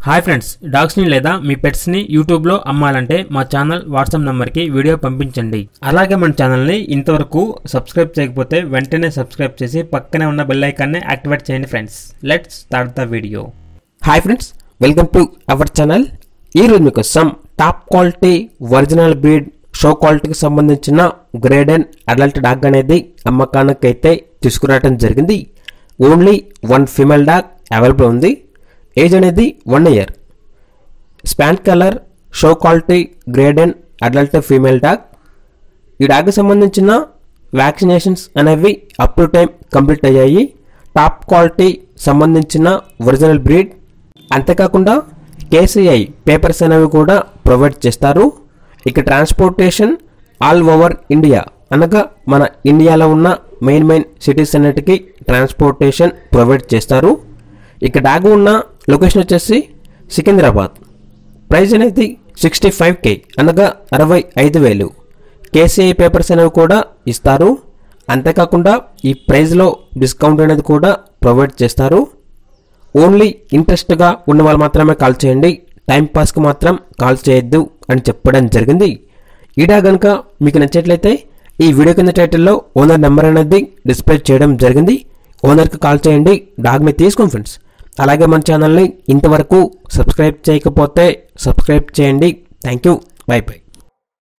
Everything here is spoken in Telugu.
హాయ్ ఫ్రెండ్స్ డాగ్స్ని లేదా మీ పెట్స్ని యూట్యూబ్లో అమ్మాలంటే మా ఛానల్ వాట్సాప్ నెంబర్కి వీడియో పంపించండి అలాగే మన ఛానల్ని ఇంతవరకు సబ్స్క్రైబ్ చేయకపోతే వెంటనే సబ్స్క్రైబ్ చేసి పక్కనే ఉన్న బెల్ ఐకాన్ని యాక్టివేట్ చేయండి friends let's start the video hi friends welcome to our channel ఈరోజు మీకు some top quality original breed show క్వాలిటీకి సంబంధించిన గ్రేడ్ అండ్ అడల్ట్ డాగ్ అనేది అమ్మకానికి అయితే తీసుకురావడం జరిగింది only one female dog available ఉంది ఏజ్ అనేది one year span colour show quality grade and adult female dog ఈ డాగ్కి సంబంధించిన వ్యాక్సినేషన్స్ అనేవి అప్ టు టైం కంప్లీట్ అయ్యాయి టాప్ క్వాలిటీ సంబంధించిన ఒరిజినల్ బ్రీడ్ అంతేకాకుండా కేసీఐ పేపర్స్ అనేవి కూడా ప్రొవైడ్ చేస్తారు ఇక ట్రాన్స్పోర్టేషన్ ఆల్ ఓవర్ ఇండియా అనగా మన ఇండియాలో ఉన్న మెయిన్ మెయిన్ సిటీస్ అన్నిటికీ ట్రాన్స్పోర్టేషన్ ప్రొవైడ్ చేస్తారు ఇక డాగ్ ఉన్న లొకేషన్ వచ్చేసి సికింద్రాబాద్ ప్రైస్ అనేది సిక్స్టీ ఫైవ్ కే అనగా అరవై ఐదు వేలు కేసీఐ పేపర్స్ అనేవి కూడా ఇస్తారు అంతేకాకుండా ఈ ప్రైస్లో డిస్కౌంట్ అనేది కూడా ప్రొవైడ్ చేస్తారు ఓన్లీ ఇంట్రెస్ట్గా ఉన్న వాళ్ళు మాత్రమే కాల్ చేయండి టైం పాస్కి మాత్రం కాల్ చేయొద్దు అని చెప్పడం జరిగింది ఈడా కనుక మీకు నచ్చట్లయితే ఈ వీడియో కింద టైటిల్లో ఓనర్ నెంబర్ అనేది డిస్ప్లే చేయడం జరిగింది ఓనర్కి కాల్ చేయండి డాగ్ని తీసుకోండి ఫ్రెండ్స్ అలాగే మన ఛానల్ని ఇంతవరకు సబ్స్క్రైబ్ చేయకపోతే సబ్స్క్రైబ్ చేయండి థ్యాంక్ యూ బై బై